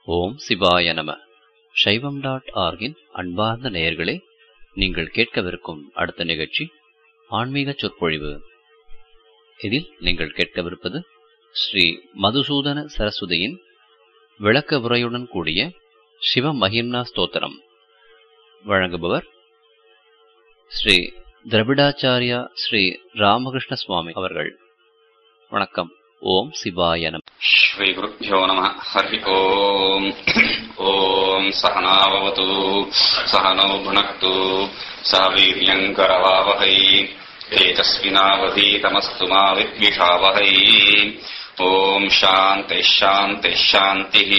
ஓம் சிவாய நம சைவம் டாட் ஆர்கின் அன்பார்ந்த நேயர்களே நீங்கள் கேட்கவிருக்கும் அடுத்த நிகழ்ச்சி ஆன்மீக சொற்பொழிவு இதில் நீங்கள் கேட்கவிருப்பது ஸ்ரீ மதுசூதன சரஸ்வதியின் விளக்க உரையுடன் கூடிய சிவ மகிம்னா ஸ்தோத்திரம் வழங்குபவர் ஸ்ரீ திரவிடாச்சாரியா ஸ்ரீ ராமகிருஷ்ண சுவாமி அவர்கள் வணக்கம் ஓம் சிவாய நம श्रीगुरुभ्यो नमः हरिः ओम् ॐ सहनाववतु सहनौ भुनक्तु सह वीर्यम् करवावहै तेजस्विनावधीतमस्तु मा विद्विषावहै ॐ शान्तिः शान्तिः शान्तिः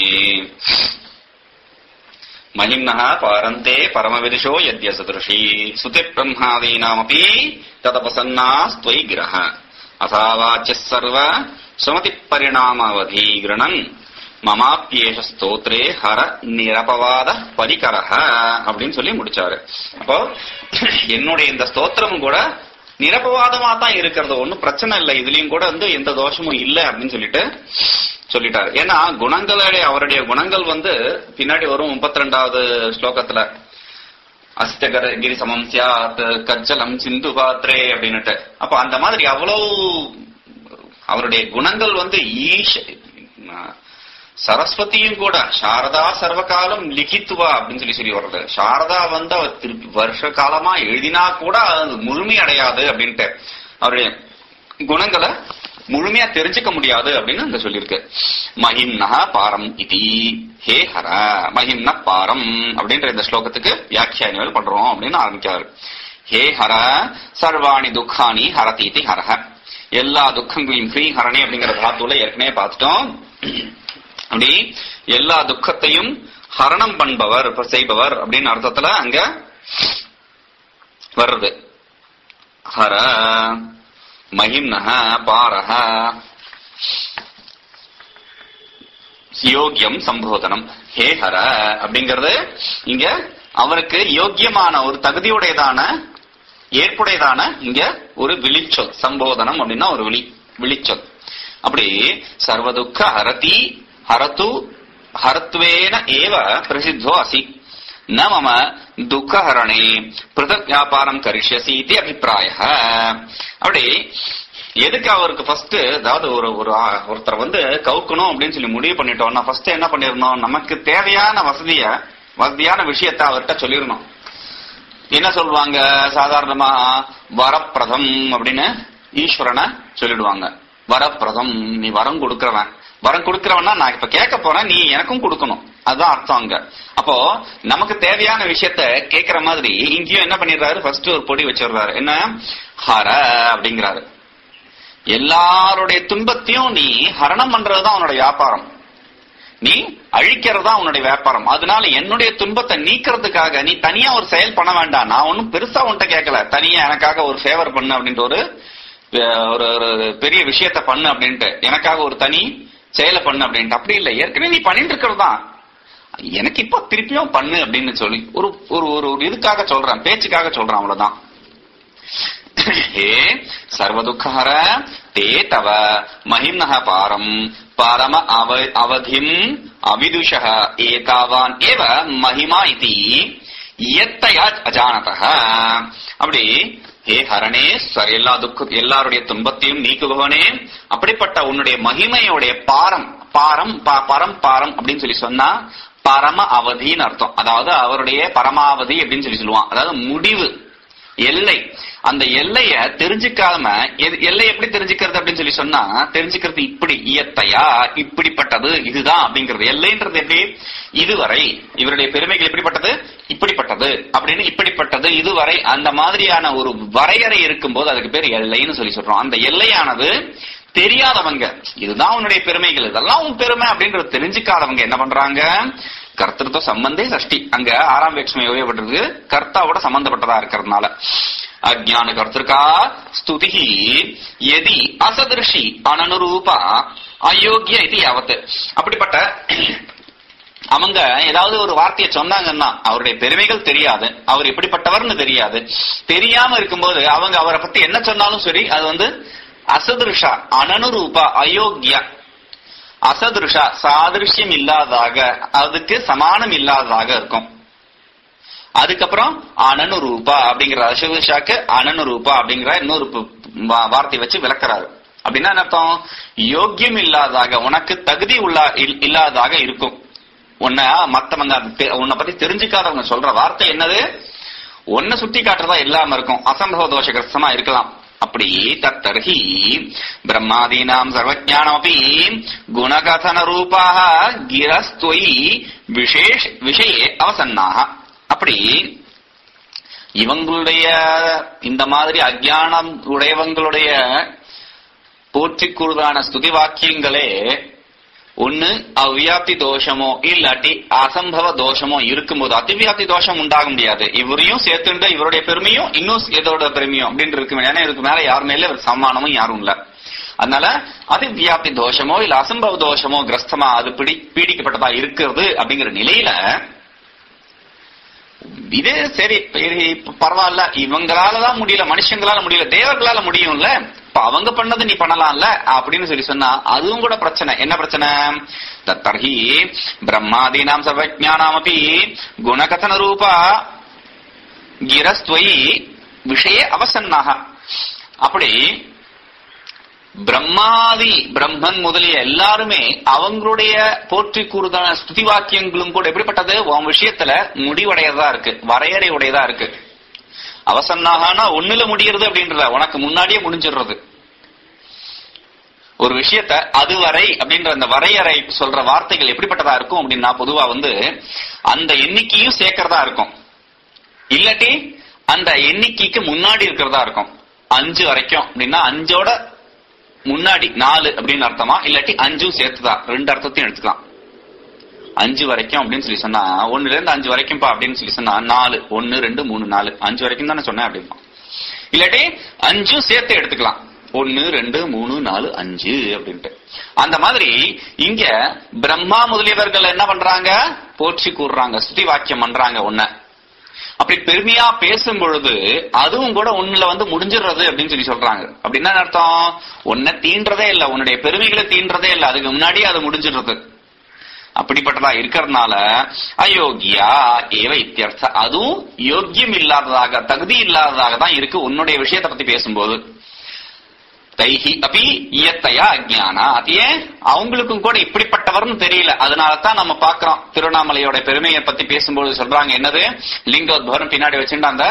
महिम्नः पारन्ते परमविदुषो यद्यसदृशी स्तुतिब्रह्मादीनामपि तदपसन्नास्त्वयि गिरः अथावाच्यः सर्व சுமதிப்பரிணாமாவதி கிருணன் மமாப்பியேஷ ஸ்தோத்ரே ஹர நிரபவாத பரிகரஹ அப்படின்னு சொல்லி முடிச்சாரு அப்போ என்னுடைய இந்த ஸ்தோத்திரமும் கூட நிரபவாதமா தான் இருக்கிறது ஒன்னும் பிரச்சனை இல்லை இதுலயும் கூட வந்து எந்த தோஷமும் இல்லை அப்படின்னு சொல்லிட்டு சொல்லிட்டாரு ஏன்னா குணங்களுடைய அவருடைய குணங்கள் வந்து பின்னாடி வரும் முப்பத்தி ரெண்டாவது ஸ்லோகத்துல அஸ்தகர கிரி சமம் சியாத் கச்சலம் சிந்து பாத்ரே அப்படின்னுட்டு அப்ப அந்த மாதிரி அவ்வளவு அவருடைய குணங்கள் வந்து ஈஷ சரஸ்வதியும் கூட சாரதா சர்வகாலம் லிகித்துவா அப்படின்னு சொல்லி சொல்லி வர்றது சாரதா வந்து அவர் திருப்பி வருஷ காலமா எழுதினா கூட அது முழுமை அடையாது அப்படின்ட்டு அவருடைய குணங்களை முழுமையா தெரிஞ்சுக்க முடியாது அப்படின்னு அங்க சொல்லியிருக்கு மஹிம்னா பாரம் இதி ஹே ஹர மஹிம்ன பாரம் அப்படின்ற இந்த ஸ்லோகத்துக்கு வியாக்கியானிகள் பண்றோம் அப்படின்னு ஆரம்பிக்காரு ஹே ஹர சர்வாணி துக்கானி ஹரதீதி ஹரஹ எல்லா துக்கங்களையும் ஹ்ரீ ஹரணே அப்படிங்கிற தாத்துல ஏற்கனவே பார்த்துட்டோம் அப்படி எல்லா துக்கத்தையும் ஹரணம் பண்பவர் செய்பவர் அப்படின்னு அர்த்தத்துல அங்க வர்றது ஹர மகிம்னஹ பாரஹ யோக்கியம் சம்போதனம் ஹே ஹர அப்படிங்கிறது இங்க அவருக்கு யோக்கியமான ஒரு தகுதியுடையதான ஏற்புடையதான இங்க ஒரு விழிச்சொல் சம்போதனம் அப்படின்னா ஒரு விழி விழிச்சொல் அப்படி சர்வதுக்க ஹரதி ஹரத்து ஹரத்வேன ஏவ பிரசித்தோ அசி ந மம துக்கஹரணே பிருதக் வியாபாரம் கரிஷ்யசி இது அபிப்பிராய அப்படி எதுக்கு அவருக்கு ஃபர்ஸ்ட் அதாவது ஒரு ஒரு ஒருத்தர் வந்து கவுக்கணும் அப்படின்னு சொல்லி முடிவு பண்ணிட்டோம்னா ஃபர்ஸ்ட் என்ன பண்ணிடணும் நமக்கு தேவையான வசதிய வசதியான விஷயத்த அவர்கிட்ட சொல்லிடணும் என்ன சொல்லுவாங்க சாதாரணமா வரப்பிரதம் அப்படின்னு ஈஸ்வரனை சொல்லிடுவாங்க வரப்பிரதம் நீ வரம் கொடுக்கறவன் வரம் கொடுக்கறவனா நான் இப்ப கேட்க போறேன் நீ எனக்கும் கொடுக்கணும் அதுதான் அர்த்தம் அங்க அப்போ நமக்கு தேவையான விஷயத்த கேட்கிற மாதிரி இங்கேயும் என்ன பண்ணிடுறாரு ஃபர்ஸ்ட் ஒரு பொடி வச்சிடுறாரு என்ன ஹர அப்படிங்கிறாரு எல்லாருடைய துன்பத்தையும் நீ ஹரணம் பண்றதுதான் உன்னோட வியாபாரம் நீ அழிக்கிறது தான் உன்னுடைய வியாபாரம் அதனால என்னுடைய துன்பத்தை நீக்கிறதுக்காக நீ தனியா ஒரு செயல் பண்ண வேண்டாம் நான் ஒன்னும் பெருசா உன்ட்ட கேட்கல தனியா எனக்காக ஒரு ஃபேவர் பண்ணு அப்படின்ட்டு ஒரு ஒரு ஒரு பெரிய விஷயத்த பண்ணு அப்படின்ட்டு எனக்காக ஒரு தனி செயலை பண்ணு அப்படின்ட்டு அப்படி இல்லை ஏற்கனவே நீ பண்ணிட்டு இருக்கிறது தான் எனக்கு இப்போ திருப்பியும் பண்ணு அப்படின்னு சொல்லி ஒரு ஒரு ஒரு இதுக்காக சொல்றேன் பேச்சுக்காக சொல்றேன் அவ்வளவுதான் ஹே சர்வதுக்கஹர தே தவ மஹிம்னஹ பாரம் பரம அவ அவதிம் அவிதுஷ ஏதாவான் ஏவ மகிமா இது இயத்தையா அஜானதக அப்படி ஹே ஹரணே சார் எல்லா துக்க எல்லாருடைய துன்பத்தையும் நீக்குபவனே அப்படிப்பட்ட உன்னுடைய மகிமையுடைய பாரம் பாரம் பரம் பாரம் அப்படின்னு சொல்லி சொன்னா பரம அவதின்னு அர்த்தம் அதாவது அவருடைய பரமாவதி அப்படின்னு சொல்லி சொல்லுவான் அதாவது முடிவு எல்லை அந்த எல்லைய தெரிஞ்சுக்காம எல்லை எப்படி தெரிஞ்சுக்கிறது அப்படின்னு சொல்லி சொன்னா தெரிஞ்சுக்கிறது இப்படி இயத்தையா இப்படிப்பட்டது இதுதான் அப்படிங்கிறது எல்லைன்றது எப்படி இதுவரை இவருடைய பெருமைகள் எப்படிப்பட்டது இப்படிப்பட்டது அப்படின்னு இப்படிப்பட்டது இதுவரை அந்த மாதிரியான ஒரு வரையறை இருக்கும்போது அதுக்கு பேர் எல்லைன்னு சொல்லி சொல்றோம் அந்த எல்லையானது தெரியாதவங்க இதுதான் உன்னுடைய பெருமைகள் இதெல்லாம் உன் பெருமை அப்படின்றது தெரிஞ்சுக்காதவங்க என்ன பண்றாங்க கர்த்தத்துவ சம்பந்தே சஷ்டி அங்க ஆறாம் வேட்சுமை உபயோகப்பட்டிருக்கு கர்த்தாவோட சம்பந்தப்பட்டதா இருக்கிறதுனால அஜான கர்த்திருக்கா ஸ்துதி எதி அசதிருஷி அனனுரூபா அயோக்கிய இது யாவத்து அப்படிப்பட்ட அவங்க ஏதாவது ஒரு வார்த்தையை சொன்னாங்கன்னா அவருடைய பெருமைகள் தெரியாது அவர் எப்படிப்பட்டவர்னு தெரியாது தெரியாம இருக்கும்போது அவங்க அவரை பத்தி என்ன சொன்னாலும் சரி அது வந்து அசதிருஷா அனனுரூபா அயோக்கியா அசதுருஷா சாதிருஷ்யம் இல்லாததாக அதுக்கு சமானம் இல்லாததாக இருக்கும் அதுக்கப்புறம் அனனு ரூபா அப்படிங்கிற அசதுஷாக்கு அனனு ரூபா அப்படிங்கிற இன்னொரு ப- வா- வார்த்தை வச்சு விளக்குறாரு அப்படின்னா என்ன அர்த்தம் யோக்கியம் இல்லாததாக உனக்கு தகுதி உள்ள இல்- இல்லாததாக இருக்கும் உன்னை மத்தவங்க அது தெ- உன்னை பத்தி தெரிஞ்சுக்காதவங்க சொல்ற வார்த்தை என்னது ஒன்ன சுட்டி காட்டுறதா இல்லாம இருக்கும் அசம்பவ தோஷகிரஸ்தமா இருக்கலாம் அப்படி தத்தர்ஹி பிரம்மாதீனாம் சர்வஜானமபி குணகதன ரூபாக கிரஸ்துவயி விசேஷ விஷயே அவசன்னாக அப்படி இவங்களுடைய இந்த மாதிரி அஜானம் உடையவங்களுடைய போற்றிக்கூறுதான ஸ்துதி வாக்கியங்களே ஒண்ணு அவ்வியாப்தி தோஷமோ இல்லாட்டி அசம்பவ தோஷமோ இருக்கும்போது அதிவியாப்தி தோஷம் உண்டாக முடியாது இவரையும் சேர்த்துண்ட இவருடைய பெருமையும் இன்னும் இதோட பெருமையும் அப்படின்னு இருக்கு ஏன்னா இதுக்கு மேல யார் மேல ஒரு சம்மானமும் யாரும் இல்ல அதனால அதிவியாப்தி தோஷமோ இல்ல அசம்பவ தோஷமோ கிரஸ்தமா அது பிடி பீடிக்கப்பட்டதா இருக்கிறது அப்படிங்கிற நிலையில இது சரி சரி, இப்ப பரவாயில்ல இவங்களாலதான் முடியல மனுஷங்களால முடியல தேவர்களால முடியும்ல இப்ப அவங்க பண்ணது நீ பண்ணலாம்ல அப்படின்னு சொல்லி சொன்னா அதுவும் கூட பிரச்சனை என்ன பிரச்சனை தத்தர்ஹி பிரம்மாதீனாம் சர்வஜானாமபி குணகதன ரூபா கிரஸ்துவயி விஷய அவசன்னாக அப்படி பிரம்மாதி பிரம்மன் முதலிய எல்லாருமே அவங்களுடைய போற்றி கூறுதான ஸ்துதி வாக்கியங்களும் கூட எப்படிப்பட்டது உன் விஷயத்துல முடிவடையதா இருக்கு வரையறை உடையதா இருக்கு அவசன்னாகனா ஒண்ணுல முடியறது அப்படின்றத உனக்கு முன்னாடியே முடிஞ்சிடுறது ஒரு விஷயத்த அதுவரை அப்படின்ற அந்த வரையறை சொல்ற வார்த்தைகள் எப்படிப்பட்டதா இருக்கும் அப்படின்னா பொதுவா வந்து அந்த எண்ணிக்கையும் சேர்க்கறதா இருக்கும் இல்லாட்டி அந்த எண்ணிக்கைக்கு முன்னாடி இருக்கிறதா இருக்கும் அஞ்சு வரைக்கும் அப்படின்னா அஞ்சோட முன்னாடி நாலு அப்படின்னு அர்த்தமா இல்லாட்டி அஞ்சும் சேர்த்துதான் ரெண்டு அர்த்தத்தையும் எடுத்துக்கலாம் அஞ்சு வரைக்கும் அப்படின்னு சொல்லி சொன்னா ஒண்ணுல இருந்து அஞ்சு வரைக்கும்பா அப்படின்னு சொல்லி சொன்னா நாலு ஒன்னு ரெண்டு மூணு நாலு அஞ்சு வரைக்கும் தானே சொன்னேன் அப்படிமா இல்லாட்டி அஞ்சும் சேர்த்து எடுத்துக்கலாம் ஒன்னு ரெண்டு மூணு நாலு அஞ்சு அப்படின்ட்டு அந்த மாதிரி இங்க பிரம்மா முதலியவர்கள் என்ன பண்றாங்க போற்றி கூறுறாங்க ஸ்துதி வாக்கியம் பண்றாங்க ஒன்ன அப்படி பெருமையா பேசும் பொழுது அதுவும் கூட உன்னுல வந்து முடிஞ்சிடுறது அப்படின்னு சொல்லி சொல்றாங்க அப்படின்னா என்ன அர்த்தம் உன்னை தீன்றதே இல்ல உன்னுடைய பெருமைகளை தீன்றதே இல்ல அதுக்கு முன்னாடியே அது முடிஞ்சிடுறது அப்படிப்பட்டதா இருக்கிறதுனால அயோக்கியா ஏவ இத்தியர்த்த அதுவும் யோக்கியம் இல்லாததாக தகுதி இல்லாததாக தான் இருக்கு உன்னுடைய விஷயத்தை பத்தி பேசும்போது தைஹி அபி இயத்தையா அஜ்ஞானா அது ஏன் அவங்களுக்கும் கூட இப்படிப்பட்டவர்னு தெரியல அதனால தான் நம்ம பாக்குறோம் திருவண்ணாமலையோட பெருமையை பத்தி பேசும்போது சொல்றாங்க என்னது லிங்கோத்பவரம் பின்னாடி வச்சுட்டு அந்த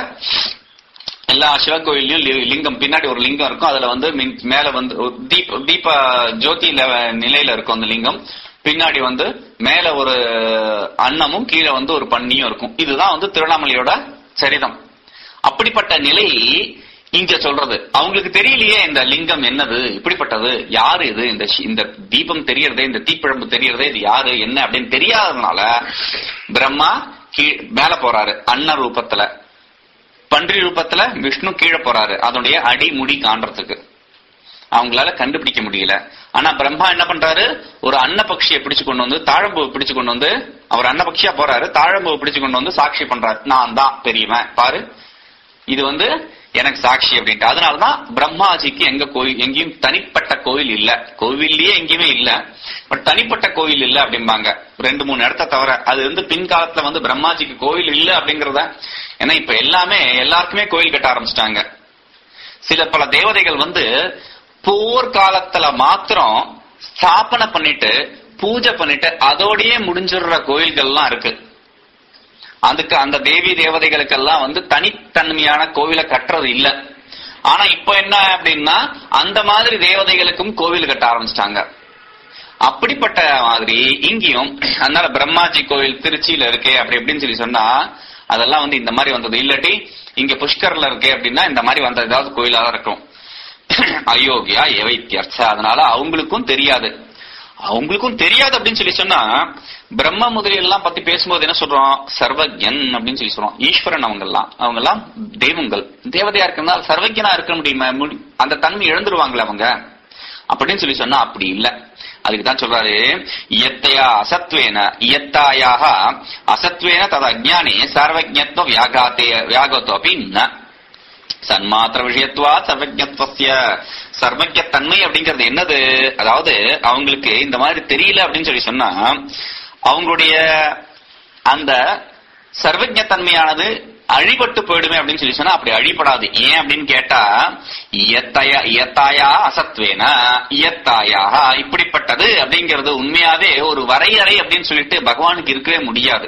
எல்லா சிவன் கோயிலையும் லி- லிங்கம் பின்னாடி ஒரு லிங்கம் இருக்கும் அதுல வந்து மின்- மேல வந்து ஒரு தீப தீப ஜோதி லெவ- நிலையில இருக்கும் அந்த லிங்கம் பின்னாடி வந்து மேல ஒரு அன்னமும் கீழே வந்து ஒரு பன்னியும் இருக்கும் இதுதான் வந்து திருவண்ணாமலையோட சரிதம் அப்படிப்பட்ட நிலை இங்க சொல்றது அவங்களுக்கு தெரியலையே இந்த லிங்கம் என்னது இப்படிப்பட்டது யாரு இது இந்த ஷி- இந்த தீபம் தெரியறதே இந்த தீப்பிழம்பு தெரியறதே இது யாரு என்ன அப்படின்னு தெரியாததுனால பிரம்மா கீழ் மேல போறாரு அன்ன ரூபத்துல பன்றி ரூபத்துல விஷ்ணு கீழே போறாரு அதனுடைய அடி முடி காண்றதுக்கு அவங்களால கண்டுபிடிக்க முடியல ஆனா பிரம்மா என்ன பண்றாரு ஒரு அன்னபக்ஷியை பிடிச்சு கொண்டு வந்து தாழம்பூவை பிடிச்சு கொண்டு வந்து அவர் அன்னபக்ஷியா போறாரு தாழம்பூவை பிடிச்சு கொண்டு வந்து சாட்சி பண்றாரு நான் தான் பெரியவன் பாரு இது வந்து எனக்கு சாட்சி அப்படின்ட்டு அதனாலதான் பிரம்மாஜிக்கு எங்க கோயில் எங்கேயும் தனிப்பட்ட கோயில் இல்ல கோவில்லயே எங்கேயுமே இல்ல பட் தனிப்பட்ட கோயில் இல்ல அப்படிம்பாங்க ரெண்டு மூணு இடத்த தவிர அது வந்து பின்காலத்துல வந்து பிரம்மாஜிக்கு கோயில் இல்ல அப்படிங்கறத ஏன்னா இப்ப எல்லாமே எல்லாருக்குமே கோயில் கட்ட ஆரம்பிச்சிட்டாங்க சில பல தேவதைகள் வந்து போர்க்காலத்துல மாத்திரம் ஸ்தாபனை பண்ணிட்டு பூஜை பண்ணிட்டு அதோடயே முடிஞ்சிடுற கோயில்கள்லாம் இருக்கு அதுக்கு அந்த தேவி தேவதைகளுக்கெல்லாம் வந்து தனித்தன்மையான கோவிலை கட்டுறது இல்ல ஆனா இப்ப என்ன அப்படின்னா அந்த மாதிரி தேவதைகளுக்கும் கோவில் கட்ட ஆரம்பிச்சிட்டாங்க அப்படிப்பட்ட மாதிரி இங்கேயும் அதனால பிரம்மாஜி கோவில் திருச்சியில இருக்கே அப்படி எப்படின்னு சொல்லி சொன்னா அதெல்லாம் வந்து இந்த மாதிரி வந்தது இல்லாட்டி இங்க புஷ்கர்ல இருக்கே அப்படின்னா இந்த மாதிரி வந்த ஏதாவது கோயிலா தான் இருக்கும் அயோக்கியா எவைத்தியர்ச்ச அதனால அவங்களுக்கும் தெரியாது அவங்களுக்கும் தெரியாது அப்படின்னு சொல்லி சொன்னா பிரம்ம முதலியெல்லாம் எல்லாம் பத்தி பேசும்போது என்ன சொல்றோம் சர்வஜன் அப்படின்னு சொல்லி சொல்றோம் ஈஸ்வரன் அவங்க எல்லாம் அவங்க எல்லாம் தெய்வங்கள் தேவதையா இருக்கிறதுனால சர்வஜனா இருக்க முடியுமா முடி- அந்த தன்மை இழந்துருவாங்களே அவங்க அப்படின்னு சொல்லி சொன்னா அப்படி இல்ல அதுக்கு தான் சொல்றாரு இயத்தையா அசத்வேன இயத்தாயாக அசத்வேன தது அஜ்ஞானே சர்வஜத்வ வியாகாத்தே வியாகத்தோ அப்படி ந சன்மாத்திர விஷயத்துவா சர்வஜத்வசிய சர்வஜத்தன்மை அப்படிங்கிறது என்னது அதாவது அவங்களுக்கு இந்த மாதிரி தெரியல அப்படின்னு சொல்லி சொன்னா அவங்களுடைய அந்த சர்வஜத்தன்மையானது அழிபட்டு போயிடுமே அப்படின்னு சொல்லி சொன்னா அப்படி அழிபடாது ஏன் அப்படின்னு கேட்டா இயத்தாயா இயத்தாயா அசத்வேன இயத்தாயா இப்படிப்பட்டது அப்படிங்கிறது உண்மையாவே ஒரு வரையறை அப்படின்னு சொல்லிட்டு பகவானுக்கு இருக்கவே முடியாது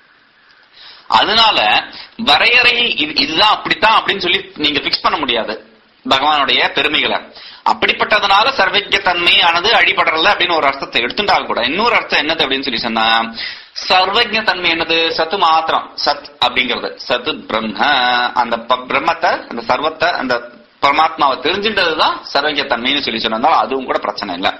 அதனால வரையறை இது- இதுதான் அப்படித்தான் அப்படின்னு சொல்லி நீங்க பிக்ஸ் பண்ண முடியாது பகவானுடைய பெருமைகளை அப்படிப்பட்டதுனால சர்வஜ தன்மையானது அடிபடுறல அப்படின்னு ஒரு அர்த்தத்தை எடுத்துட்டால் கூட இன்னொரு அர்த்தம் என்னது அப்படின்னு சொல்லி சொன்னா சர்வஜ தன்மை என்னது சத்து மாத்திரம் சத் அப்படிங்கிறது சத்து பிரம்ம அந்த ப- பிரம்மத்தை அந்த சர்வத்தை அந்த பரமாத்மாவை தெரிஞ்சின்றதுதான் சர்வஜ தன்மைன்னு சொல்லி சொன்னா அதுவும் கூட பிரச்சனை இல்லை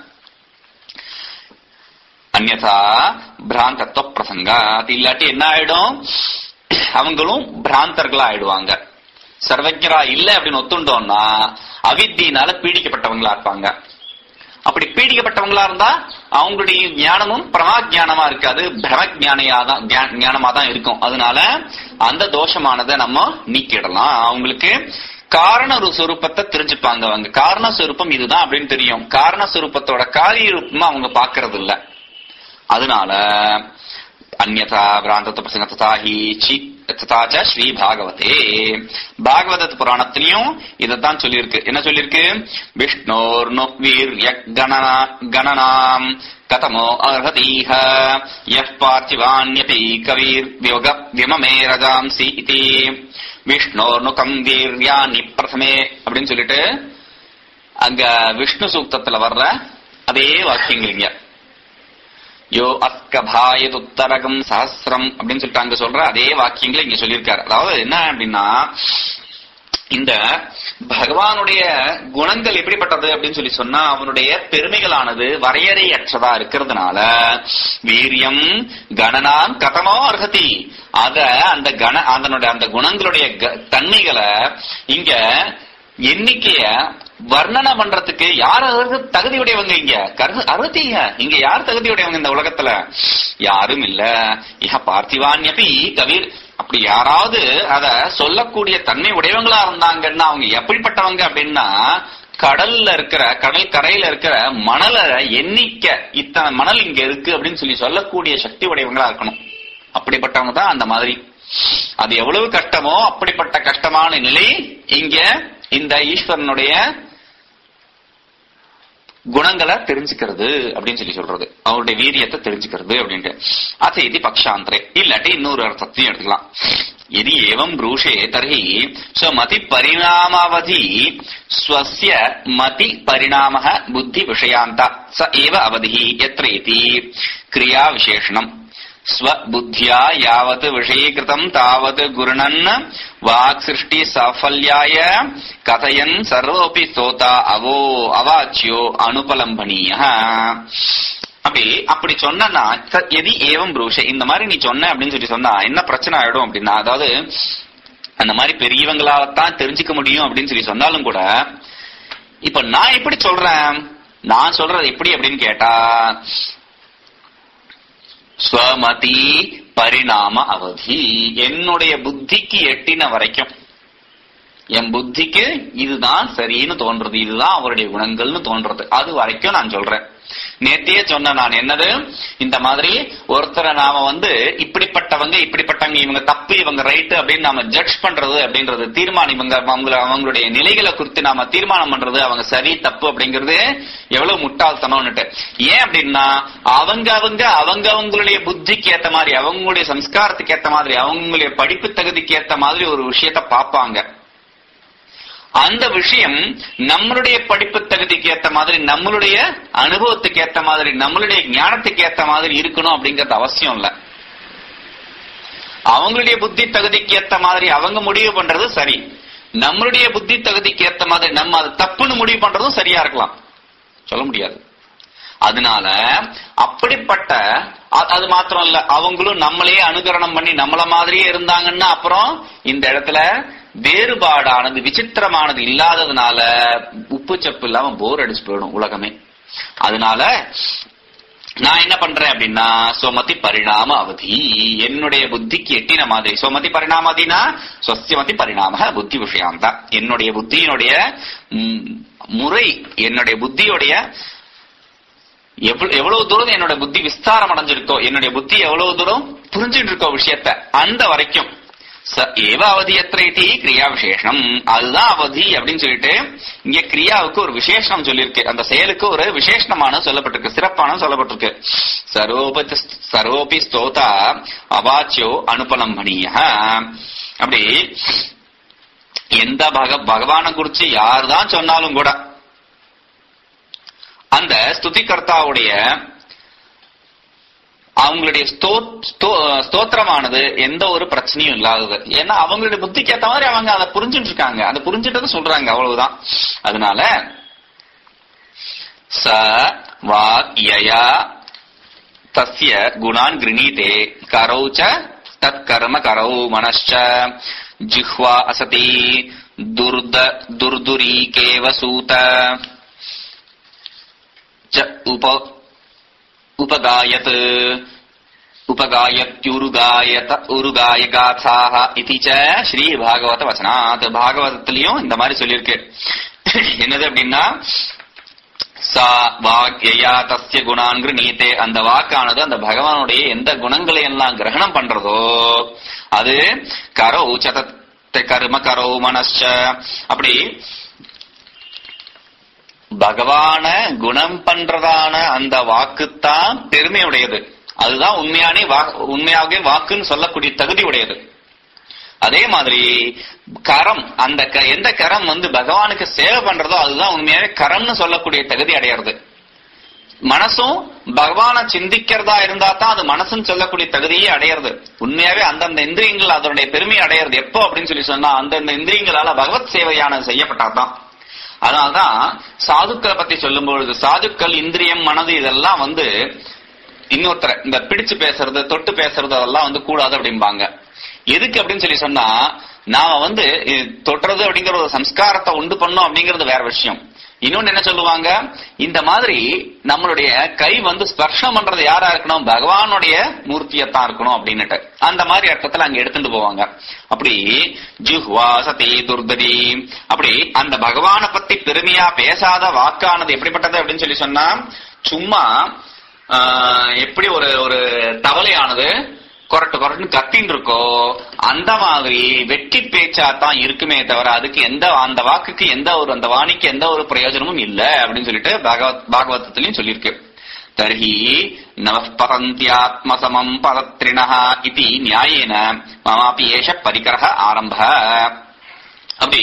அந்நதா பிராந்தத்துவ பிரசங்கா அது இல்லாட்டி என்ன ஆயிடும் அவங்களும் பிராந்தர்களா ஆயிடுவாங்க சர்வஜரா இல்ல அப்படின்னு ஒத்துண்டோம்னா அவித்தியினால பீடிக்கப்பட்டவங்களா இருப்பாங்க அப்படி பீடிக்கப்பட்டவங்களா இருந்தா அவங்களுடைய ஞானமும் பிரமா ஞானமா இருக்காது பிரம ஞானியா தான் ஞா- ஞானமா தான் இருக்கும் அதனால அந்த தோஷமானதை நம்ம நீக்கிடலாம் அவங்களுக்கு காரண ஒரு சுரூபத்தை தெரிஞ்சுப்பாங்க அவங்க காரண சுரூபம் இதுதான் அப்படின்னு தெரியும் காரண சுரூபத்தோட காரிய ரூபமா அவங்க பாக்குறது இல்ல அதனால அந்நதா பிராந்தத்து பிரசங்க ததா ஹி சி ததா ச ஸ்ரீ பாகவதே பாகவத புராணத்திலையும் இதைத்தான் சொல்லியிருக்கு என்ன சொல்லியிருக்கு விஷ்ணோர் நு வீர்ய கணனா கணனாம் கதமோ அர்ஹதீஹ யப் பார்த்திவான்யபி கவீர் வியோக விமமே ரஜாம்சி இதி விஷ்ணோர் நுகம் வீர்யானி பிரதமே அப்படின்னு சொல்லிட்டு அங்க விஷ்ணு சூக்தத்துல வர்ற அதே வாக்கியங்கள் இங்க யோ அஸ்கபாயத் உத்தரகம் சஹசிரம் அப்படின்னு சொல்லிட்டு அங்க சொல்ற அதே வாக்கியங்களை இங்க சொல்லியிருக்காரு அதாவது என்ன அப்படின்னா இந்த பகவானுடைய குணங்கள் எப்படிப்பட்டது அப்படின்னு சொல்லி சொன்னா அவனுடைய பெருமைகளானது வரையறையற்றதா இருக்கிறதுனால வீரியம் கணனாம் கதமோ அர்ஹதி அத அந்த கண அதனுடைய அந்த குணங்களுடைய க- தன்மைகளை இங்க எண்ணிக்கைய வர்ணனை பண்றதுக்கு யார் அதற்கு தகுதியுடையவங்க இங்க கரு அறுதிங்க இங்க யார் தகுதியுடையவங்க இந்த உலகத்துல யாரும் இல்ல இஹ பார்த்திவான்யபி கவிர் அப்படி யாராவது அத சொல்லக்கூடிய தன்மை உடையவங்களா இருந்தாங்கன்னா அவங்க எப்படிப்பட்டவங்க அப்படின்னா கடல்ல இருக்கிற கடல் கரையில இருக்கிற மணலை எண்ணிக்க இத்தனை மணல் இங்க இருக்கு அப்படின்னு சொல்லி சொல்லக்கூடிய சக்தி உடையவங்களா இருக்கணும் அப்படிப்பட்டவங்க தான் அந்த மாதிரி அது எவ்வளவு கஷ்டமோ அப்படிப்பட்ட கஷ்டமான நிலை இங்க இந்த ஈஸ்வரனுடைய குணங்களை தெரிஞ்சுக்கிறது அப்படின்னு சொல்லி சொல்றது அவருடைய வீரியத்தை தெரிஞ்சுக்கிறது அப்படின்ட்டு அது இது பக்ஷாந்தரே இல்லாட்டி இன்னொரு அர்த்தத்தையும் எடுத்துக்கலாம் எதி ஏவம் ப்ரூஷே தர்ஹி ஸ்வமதி பரிணாமாவதி ஸ்வஸ்ய மதி பரிணாம புத்தி விஷயாந்த ச ஏவ அவதி எத்திர இதி கிரியா விசேஷணம் ஸ்வபுத்தியா யாவத் விஷயீகிருதம் தாவத் குருணன் வாக் சிருஷ்டி சாஃபல்யாய கதையன் சர்வோபி ஸ்தோதா அவோ அவாச்சியோ அனுபலம்பனீய அப்படி அப்படி சொன்னா எதி ஏவம் ப்ரூஷ இந்த மாதிரி நீ சொன்ன அப்படின்னு சொல்லி சொன்னா என்ன பிரச்சனை ஆயிடும் அப்படின்னா அதாவது அந்த மாதிரி பெரியவங்களால்தான் தெரிஞ்சுக்க முடியும் அப்படின்னு சொல்லி சொன்னாலும் கூட இப்ப நான் எப்படி சொல்றேன் நான் சொல்றது எப்படி அப்படின்னு கேட்டா ஸ்வமதி பரிணாம அவதி என்னுடைய புத்திக்கு எட்டின வரைக்கும் என் புத்திக்கு இதுதான் சரின்னு தோன்றது இதுதான் அவருடைய குணங்கள்னு தோன்றது அது வரைக்கும் நான் சொல்றேன் நேத்தியே சொன்ன நான் என்னது இந்த மாதிரி ஒருத்தரை நாம வந்து இப்படிப்பட்டவங்க இப்படிப்பட்டவங்க இவங்க தப்பு இவங்க ரைட்டு அப்படின்னு நாம ஜட்ஜ் பண்றது அப்படின்றது தீர்மானம் இவங்க அவங்கள அவங்களுடைய நிலைகளை குறித்து நாம தீர்மானம் பண்றது அவங்க சரி தப்பு அப்படிங்கிறது எவ்வளவு முட்டாள்தனம்னுட்டு ஏன் அப்படின்னா அவங்க அவங்க அவங்க அவங்களுடைய புத்திக்கு ஏத்த மாதிரி அவங்களுடைய சம்ஸ்காரத்துக்கு ஏத்த மாதிரி அவங்களுடைய படிப்பு தகுதிக்கு ஏத்த மாதிரி ஒரு விஷயத்த பார்ப்பாங்க அந்த விஷயம் நம்மளுடைய படிப்பு தகுதிக்கு ஏத்த மாதிரி நம்மளுடைய அனுபவத்துக்கு ஏத்த மாதிரி நம்மளுடைய ஞானத்துக்கு ஏத்த மாதிரி இருக்கணும் அப்படிங்கறது அவசியம் இல்ல அவங்களுடைய புத்தி தகுதிக்கு ஏத்த மாதிரி அவங்க முடிவு பண்றது சரி நம்மளுடைய புத்தி தகுதிக்கு ஏத்த மாதிரி நம்ம அது தப்புன்னு முடிவு பண்றதும் சரியா இருக்கலாம் சொல்ல முடியாது அதனால அப்படிப்பட்ட அ- அது மாத்திரம் இல்ல அவங்களும் நம்மளையே அனுகரணம் பண்ணி நம்மள மாதிரியே இருந்தாங்கன்னா அப்புறம் இந்த இடத்துல வேறுபாடானது விசித்திரமானது இல்லாததுனால உப்பு சப்பு இல்லாம போர் அடிச்சு போயிடும் உலகமே அதனால நான் என்ன பண்றேன் அப்படின்னா சுமதி பரிணாம அவதி என்னுடைய புத்திக்கு எட்டின மாதிரி சுமதி பரிணாமதினா சொஸ்யமதி பரிணாம புத்தி விஷயாந்தா என்னுடைய புத்தியினுடைய ம், முறை என்னுடைய புத்தியுடைய எவ்வளவு எவ்வளவு தூரம் என்னோட புத்தி விஸ்தாரம் அடைஞ்சிருக்கோ என்னுடைய புத்தி எவ்வளவு தூரம் புரிஞ்சுட்டு இருக்கோ விஷயத்த அந்த வரைக்கும் ச ஏவ அவதி எத்திரைத்தி கிரியா விசேஷம் அதுதான் அவதி அப்படின்னு சொல்லிட்டு இங்க கிரியாவுக்கு ஒரு விசேஷம் சொல்லியிருக்கு அந்த செயலுக்கு ஒரு விசேஷமான சொல்லப்பட்டிருக்கு சிறப்பான சொல்லப்பட்டிருக்கு சர்வோபி சர்வோபி ஸ்தோதா அவாச்சியோ அனுபலம்பணிய அப்படி எந்த பக பகவானை குறிச்சு யார் தான் சொன்னாலும் கூட அந்த ஸ்துதிகர்த்தாவுடைய அவங்களுடைய ஸ்தோ- ஸ்தோ- ஸ்தோத்திரமானது எந்த ஒரு பிரச்சனையும் இல்லாதது ஏன்னா அவங்களுடைய புத்திக்கு ஏத்த மாதிரி அவங்க அதை புரிஞ்சுட்டு இருக்காங்க அதை புரிஞ்சுட்டது சொல்றாங்க அவ்வளவுதான் அதனால ச வாக் யயா தஸ்ய குணான் கிருணீதே கரௌ ச தத் கர்ம கரௌ மனश्च ஜிஹ்வா அசதி துர்த துர்துரீகேவ சூத च उप उपगायत् உபகாயத்யுருகாயத உருகாயகாசாக இதி ச ஸ்ரீ பாகவத வசனாத் பாகவதத்திலையும் இந்த மாதிரி சொல்லியிருக்கு என்னது அப்படின்னா சா வாக்யா தஸ்ய குணான் கிருணீதே அந்த வாக்கானது அந்த பகவானுடைய எந்த குணங்களை எல்லாம் கிரகணம் பண்றதோ அது கரோ சத கர்ம கரோ மனశ్చ அப்படி பகவான குணம் பண்றதான அந்த வாக்குத்தான் பெருமையுடையது அதுதான் உண்மையானே வா- உண்மையாகவே வாக்குன்னு சொல்லக்கூடிய தகுதி உடையது அதே மாதிரி கரம் அந்த க- எந்த கரம் வந்து பகவானுக்கு சேவை பண்றதோ அதுதான் உண்மையாவே கரம்னு சொல்லக்கூடிய தகுதி அடையிறது மனசும் பகவானை சிந்திக்கிறதா இருந்தா தான் அது மனசுன்னு சொல்லக்கூடிய தகுதியே அடையிறது உண்மையாவே அந்தந்த இந்திரியங்கள் அதனுடைய பெருமையை அடையிறது எப்போ அப்படின்னு சொல்லி சொன்னா அந்தந்த இந்திரியங்களால பகவத் சேவையான செய்யப்பட்டாதான் அதனால்தான் சாதுக்களை பத்தி சொல்லும் பொழுது சாதுக்கள் இந்திரியம் மனது இதெல்லாம் வந்து இன்னொருத்தர இந்த பிடிச்சு பேசுறது தொட்டு பேசுறது அதெல்லாம் வந்து கூடாது அப்படிம்பாங்க எதுக்கு அப்படின்னு சொல்லி சொன்னா நாம வந்து இது தொட்டுறது அப்படிங்கிற ஒரு சம்ஸ்காரத்தை உண்டு பண்ணோம் அப்படிங்கிறது வேற விஷயம் இன்னொன்னு என்ன சொல்லுவாங்க இந்த மாதிரி நம்மளுடைய கை வந்து ஸ்பர்ஷம் பண்றது யாரா இருக்கணும் பகவானுடைய மூர்த்தியத்தான் இருக்கணும் அப்படின்னுட்டு அந்த மாதிரி அர்த்தத்துல அங்க எடுத்துட்டு போவாங்க அப்படி ஜுஹ்வா சதி துர்தரி அப்படி அந்த பகவானை பத்தி பெருமையா பேசாத வாக்கானது எப்படிப்பட்டது அப்படின்னு சொல்லி சொன்னா சும்மா ஆஹ், எப்படி ஒரு ஒரு தவளையானது கொரட்டு கொரட்டுன்னு கத்தின்னு இருக்கோ அந்த மாதிரி வெட்டி பேச்சா தான் இருக்குமே தவிர அதுக்கு எந்த அந்த வாக்குக்கு எந்த ஒரு அந்த வாணிக்கு எந்த ஒரு பிரயோஜனமும் இல்ல அப்படின்னு சொல்லிட்டு பாகவத் பாகவதத்திலையும் சொல்லியிருக்கு தர்ஹி நவ பதந்தியாத்மசமம் பதத்ரிணः இதி நியாயேன மமாபி ஏஷ பரிகரः ஆரம்ப அப்படி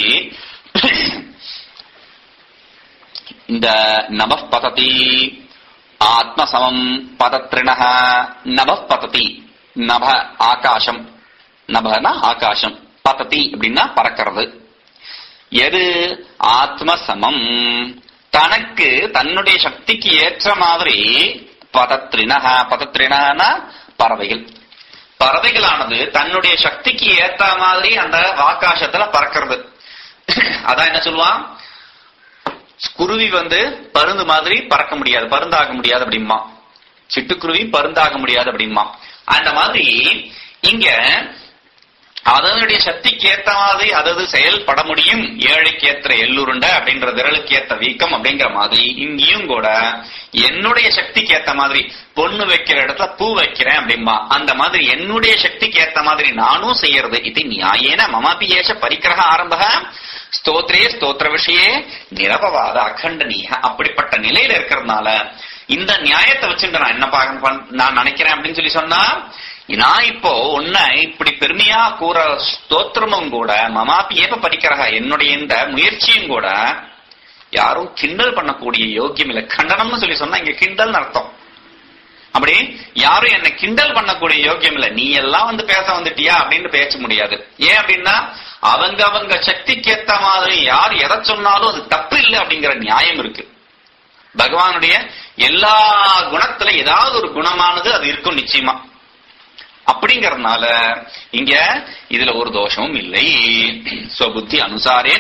இந்த நவ பததி ஆத்மசமம் பதத்ரிணः நவ பததி நப ஆகாசம் நபனா ஆகாசம் பததி அப்படின்னா பறக்கிறது எது ஆத்மசமம் தனக்கு தன்னுடைய சக்திக்கு ஏற்ற மாதிரி பதத்ரினக பதத்ரினகனா பறவைகள் பறவைகளானது தன்னுடைய சக்திக்கு ஏத்த மாதிரி அந்த ஆகாசத்துல பறக்கிறது அதான் என்ன சொல்லுவான் குருவி வந்து பருந்து மாதிரி பறக்க முடியாது பருந்தாக முடியாது அப்படிமா சிட்டுக்குருவி பருந்தாக முடியாது அப்படிமா அந்த மாதிரி இங்க அதனுடைய சக்திக்கு ஏத்த மாதிரி அதது செயல்பட முடியும் ஏழைக்கு ஏற்ற எள்ளுருண்ட அப்படின்ற விரலுக்கு ஏத்த வீக்கம் அப்படிங்கிற மாதிரி இங்கேயும் கூட என்னுடைய சக்திக்கு ஏத்த மாதிரி பொண்ணு வைக்கிற இடத்துல பூ வைக்கிறேன் அப்படிம்பா அந்த மாதிரி என்னுடைய சக்திக்கு ஏத்த மாதிரி நானும் செய்யறது இது நியாயேன மமாபி ஏஷ பரிக்கிரக ஆரம்ப ஸ்தோத்ரே ஸ்தோத்திர விஷயே நிரபவாத அகண்டனீய அப்படிப்பட்ட நிலையில இருக்கிறதுனால இந்த நியாயத்தை வச்சுட்டு நான் என்ன பார்க்க பண்- நான் நினைக்கிறேன் அப்படின்னு சொல்லி சொன்னா நான் இப்போ உன்னை இப்படி பெருமையா கூற ஸ்தோத்திரமும் கூட மமாபி ஏப்ப பறிக்கிறக என்னுடைய இந்த முயற்சியும் கூட யாரும் கிண்டல் பண்ணக்கூடிய யோக்கியம் இல்லை கண்டனம்னு சொல்லி சொன்னா இங்க கிண்டல் அர்த்தம் அப்படி யாரும் என்ன கிண்டல் பண்ணக்கூடிய யோக்கியம் இல்ல நீ எல்லாம் வந்து பேச வந்துட்டியா அப்படின்னு பேச முடியாது ஏன் அப்படின்னா அவங்க அவங்க சக்திக்கு ஏத்த மாதிரி யார் எதை சொன்னாலும் அது தப்பு இல்லை அப்படிங்கிற நியாயம் இருக்கு பகவானுடைய எல்லா குணத்துல ஏதாவது ஒரு குணமானது அது இருக்கும் நிச்சயமா அப்படிங்கறதுனால இங்க இதுல ஒரு தோஷமும் இல்லை புத்தி அனுசாரேன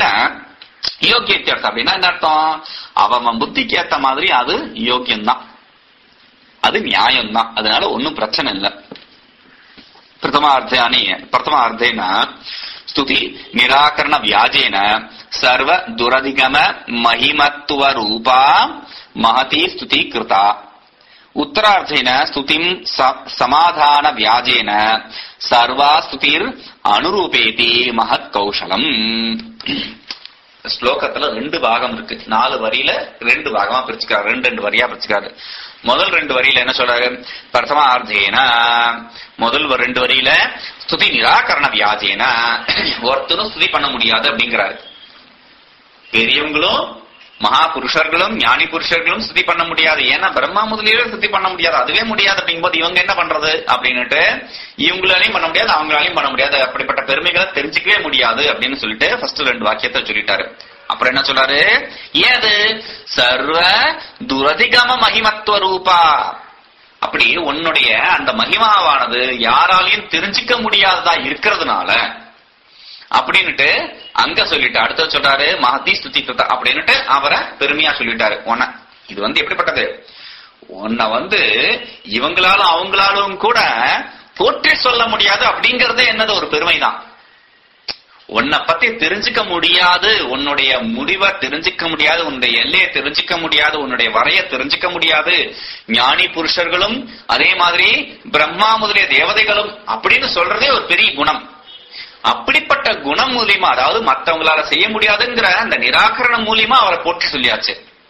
யோக்கியத்தியர்த்தம் அப்படின்னா என்ன அர்த்தம் அவன் புத்திக்கு ஏத்த மாதிரி அது யோக்கியம்தான் அது நியாயம்தான் அதனால ஒன்னும் பிரச்சனை இல்லை பிரதமார்த்தானி பிரதமார்த்தேன ஸ்துதி நிராகரண வியாஜேன சர்வ துரதிகம மகிமத்துவ ரூபா மகதி ஸ்துதி கிருதா உத்தரார்த்தேன ஸ்துதிம் ச- சமாதான வியாஜேன சர்வா ஸ்துதிர் அனுரூபேதி மகத் கௌஷலம் ஸ்லோகத்துல ரெண்டு பாகம் இருக்கு நாலு வரியில ரெண்டு பாகமா பிரிச்சுக்காரு ரெண்டு ரெண்டு வரியா பிரிச்சுக்காரு முதல் ரெண்டு வரியில என்ன சொல்றாரு பிரதம ஆர்த்தேன முதல் வ- ரெண்டு வரியில ஸ்துதி நிராகரண வியாஜேன ஒருத்தரும் ஸ்துதி பண்ண முடியாது அப்படிங்கிறாரு பெரியவங்களும் மகா புருஷர்களும் ஞானி புருஷர்களும் ஸ்துதி பண்ண முடியாது ஏன்னா பிரம்மா முதலியே ஸ்துதி பண்ண முடியாது அதுவே முடியாது அப்படிங்கும்போது இவங்க என்ன பண்றது அப்படின்னுட்டு இவங்களாலையும் பண்ண முடியாது அவங்களாலையும் பண்ண முடியாது அப்படிப்பட்ட பெருமைகளை தெரிஞ்சுக்கவே முடியாது அப்படின்னு சொல்லிட்டு ஃபர்ஸ்ட் ரெண்டு வாக்கியத்தை சொல்லிட்டாரு அப்புறம் என்ன சொல்றாரு ஏது சர்வ துரதிகம மகிமத்துவ ரூபா அப்படி உன்னுடைய அந்த மகிமாவானது யாராலையும் தெரிஞ்சுக்க முடியாததா இருக்கிறதுனால அப்படின்னுட்டு அங்க சொல்லிட்டு அடுத்து சொல்றாரு மகதி ஸ்துதி கிருதா அப்படின்னுட்டு அவரை பெருமையா சொல்லிட்டாரு உன்னை இது வந்து எப்படிப்பட்டது உன்னை வந்து இவங்களாலும் அவங்களாலும் கூட போற்றி சொல்ல முடியாது அப்படிங்கறது என்னது ஒரு பெருமைதான் உன்னை பத்தி தெரிஞ்சுக்க முடியாது உன்னுடைய முடிவை தெரிஞ்சுக்க முடியாது உன்னுடைய எல்லையை தெரிஞ்சுக்க முடியாது உன்னுடைய வரைய தெரிஞ்சுக்க முடியாது ஞானி புருஷர்களும் அதே மாதிரி பிரம்மா முதலிய தேவதைகளும் அப்படின்னு சொல்றதே ஒரு பெரிய குணம் அப்படிப்பட்ட குணம் மூலியமா அதாவது மத்தவங்களால செய்ய முடியாதுங்கிற அந்த நிராகரணம் மூலியமா அவரை போற்றி சொல்லியாச்சு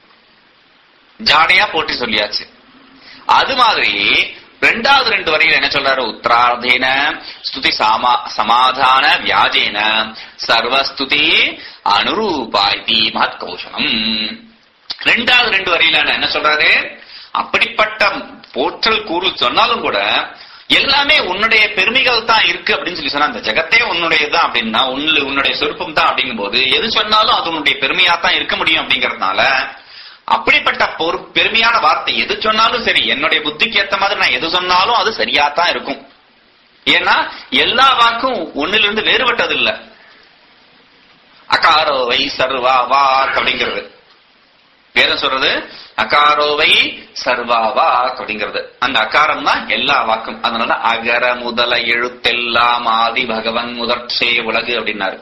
ஜாடையா போற்றி சொல்லியாச்சு அது மாதிரி ரெண்டாவது ரெண்டு வரையில் என்ன சொல்றாரு உத்தரார்த்தேன ஸ்துதி சாமா சமாதான வியாஜேன சர்வஸ்துதி அனுரூபாய்தி மகத் கௌஷலம் ரெண்டாவது ரெண்டு வரையில என்ன சொல்றாரு அப்படிப்பட்ட போற்றல் கூறு சொன்னாலும் கூட எல்லாமே உன்னுடைய பெருமைகள் தான் இருக்கு அப்படின்னு சொல்லி சொன்னா அந்த ஜெகத்தே உன்னுடையதுதான் அப்படின்னா உன்னு உன்னுடைய சொருப்பம் தான் அப்படிங்கும் போது எது சொன்னாலும் அது உன்னுடைய பெருமையா தான் இருக்க முடியும் அப்படிங்கறதுனால அப்படிப்பட்ட பொறு பெருமையான வார்த்தை எது சொன்னாலும் சரி என்னுடைய புத்திக்கு ஏத்த மாதிரி நான் எது சொன்னாலும் அது சரியா தான் இருக்கும் ஏன்னா எல்லா வாக்கும் ஒன்னிலிருந்து வேறுபட்டது இல்ல அகாரோவை சர்வா வாக் அப்படிங்கிறது வேதம் சொல்றது அகாரோவை சர்வா வாக் அப்படிங்கிறது அந்த அகாரம் தான் எல்லா வாக்கும் அதனால அகர முதல எழுத்தெல்லாம் ஆதி பகவன் முதற்சே உலகு அப்படின்னாரு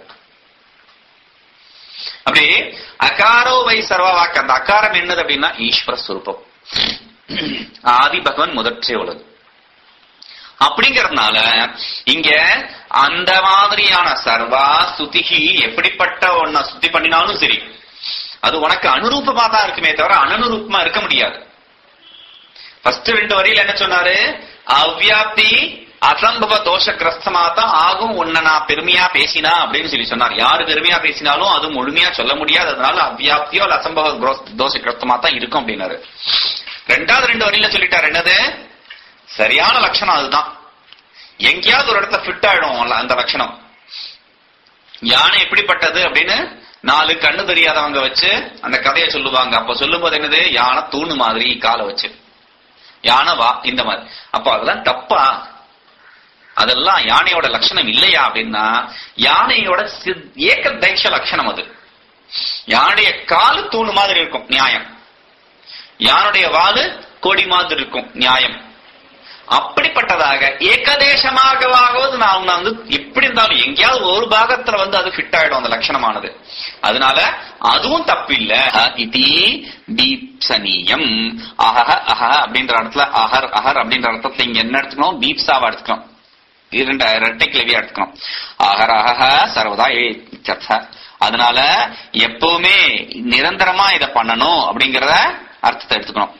அப்படி அகாரோ வை சர்வ வாக்கு அந்த அகாரம் என்னது அப்படின்னா ஈஸ்வர சுரூபம் ஆதி பகவன் முதற்றே உலகு அப்படிங்கறதுனால இங்க அந்த மாதிரியான சர்வா ஸ்துதிகி எப்படிப்பட்ட ஒன்ன ஸ்துதி பண்ணினாலும் சரி அது உனக்கு அனுரூபமா தான் இருக்குமே தவிர அனனுரூபமா இருக்க முடியாது ஃபர்ஸ்ட் ரெண்டு வரியில என்ன சொன்னாரு அவ்வியாப்தி அசம்பவ தோஷகிரஸ்தமா தான் ஆகும் உன்னை நான் பெருமையா பேசினா அப்படின்னு சொல்லி சொன்னார் யாரு பெருமையா பேசினாலும் அது முழுமையா சொல்ல முடியாது அதனால அவ்வியாப்தியோ அல்ல அசம்பவ குரோஸ்- தோஷகிரஸ்தமா தான் இருக்கும் அப்படின்னாரு ரெண்டாவது ரெண்டு வரியில சொல்லிட்டார் என்னது சரியான லட்சணம் அதுதான் எங்கேயாவது ஒரு இடத்துல ஃபிட் ஆயிடும் அல்ல அந்த லட்சணம் யானை எப்படிப்பட்டது அப்படின்னு நாலு கண்ணு தெரியாதவங்க வச்சு அந்த கதையை சொல்லுவாங்க அப்ப சொல்லும்போது என்னது யானை தூணு மாதிரி காலை வச்சு யானை வா இந்த மாதிரி அப்ப அதெல்லாம் தப்பா அதெல்லாம் யானையோட லட்சணம் இல்லையா அப்படின்னா யானையோட சித்- ஏக தைஷ லட்சணம் அது யானைய காலு தூணு மாதிரி இருக்கும் நியாயம் யானுடைய வாலு கொடி மாதிரி இருக்கும் நியாயம் அப்படிப்பட்டதாக ஏகதேசமாகவாவது நான் வந்து எப்படி இருந்தாலும் எங்கேயாவது ஒரு பாகத்துல வந்து அது ஃபிட் ஆயிடும் அந்த லட்சணமானது அதனால அதுவும் தப்பு இல்ல இதி தீப்சனீயம் அஹஹ அஹ அப்படின்ற இடத்துல அஹர் அஹர் அப்படின்ற அர்த்தத்துல இங்க என்ன எடுத்துக்கணும் தீப்சாவா எடுத்துக்கணும் இரண்டு இரட்டை கிளவியா எடுத்துக்கணும் அஹர் அஹஹ சர்வதா ஏ இत्यர்த்த. அதனால எப்பவுமே நிரந்தரமா இத பண்ணணும் அப்படிங்கறத அர்த்தத்தை எடுத்துக்கணும்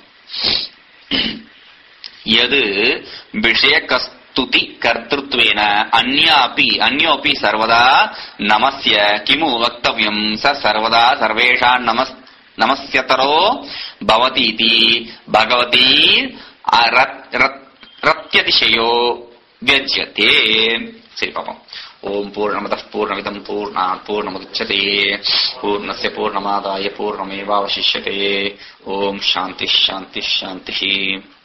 यद् विषयकस्तुति कर्तृत्वेन अन्यापि अन्योऽपि सर्वदा नमस्य किमु वक्तव्यम् स सर्वदा सर्वेषां नमस् नमस्यतरो भवतीति भगवती रत्- रत्- रत्यतिशयो व्यज्यते சரி பாப்போம் ஓம் பூர்ணமத பூர்ணமிதம் பூர்ணாத் பூர்ணமுதச்சதே பூர்ணஸ்ய பூர்ணமாதாய பூர்ணமேவாவசிஷ்யதே ஓம் சாந்தி சாந்தி சாந்தி